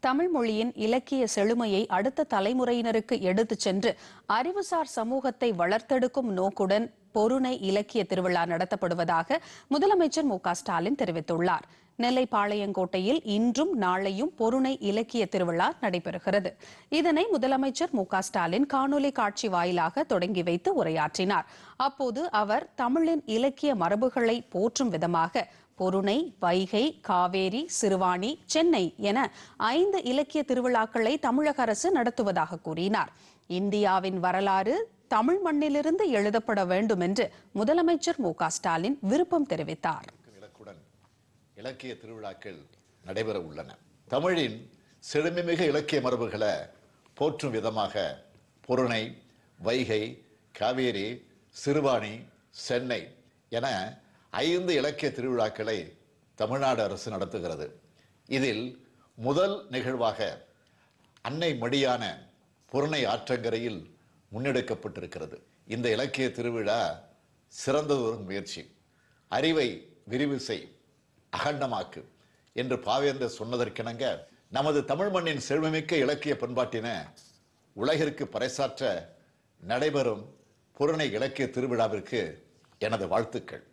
தமிழ் மொழியின் இலக்கிய செழுமையை அடுத்த தலைமுறையினருக்கு எடுத்துச் சென்று அறிவுசார் சமூகத்தை வளர்த்தெடுக்கும் நோக்குடன் பொருணை இலக்கிய திருவிழா நடத்தப்படுவதாக முதலமைச்சர் மு க ஸ்டாலின் தெரிவித்துள்ளார் நெல்லை பாளையங்கோட்டையில் இன்றும் நாளையும் பொருணை இலக்கிய திருவிழா நடைபெறுகிறது இதனை முதலமைச்சர் மு க ஸ்டாலின் காணொலி காட்சி வாயிலாக தொடங்கி வைத்து உரையாற்றினார் அப்போது அவர் தமிழின் இலக்கிய மரபுகளை போற்றும் விதமாக பொருணை வைகை காவேரி சிறுவாணி சென்னை என ஐந்து இலக்கிய திருவிழாக்களை தமிழக அரசு நடத்துவதாக கூறினார் இந்தியாவின் வரலாறு தமிழ் மண்ணிலிருந்து எழுதப்பட வேண்டும் என்று முதலமைச்சர் மு க ஸ்டாலின் விருப்பம் தெரிவித்தார் இலக்குடன் இலக்கிய திருவிழாக்கள் நடைபெற உள்ளன தமிழின் செழுமைமிகு இலக்கிய மரபுகளை போற்றும் விதமாக பொருணை வைகை காவேரி சிறுவாணி சென்னை என ஐந்து இலக்கிய திருவிழாக்களை தமிழ்நாடு அரசு நடத்துகிறது இதில் முதல் நிகழ்வாக அன்னை மடியான பொருணை ஆற்றங்கரையில் முன்னெடுக்கப்பட்டிருக்கிறது இந்த இலக்கிய திருவிழா சிறந்ததொரு முயற்சி அறிவை விரிவு செய் அகண்டமாக்கு என்று பாவேந்தர் சொன்னதற்கிணங்க நமது தமிழ் மண்ணின் செழுமைமிக்க இலக்கிய பண்பாட்டின உலகிற்கு பறைசாற்ற நடைபெறும் புறணை இலக்கிய திருவிழாவிற்கு எனது வாழ்த்துக்கள்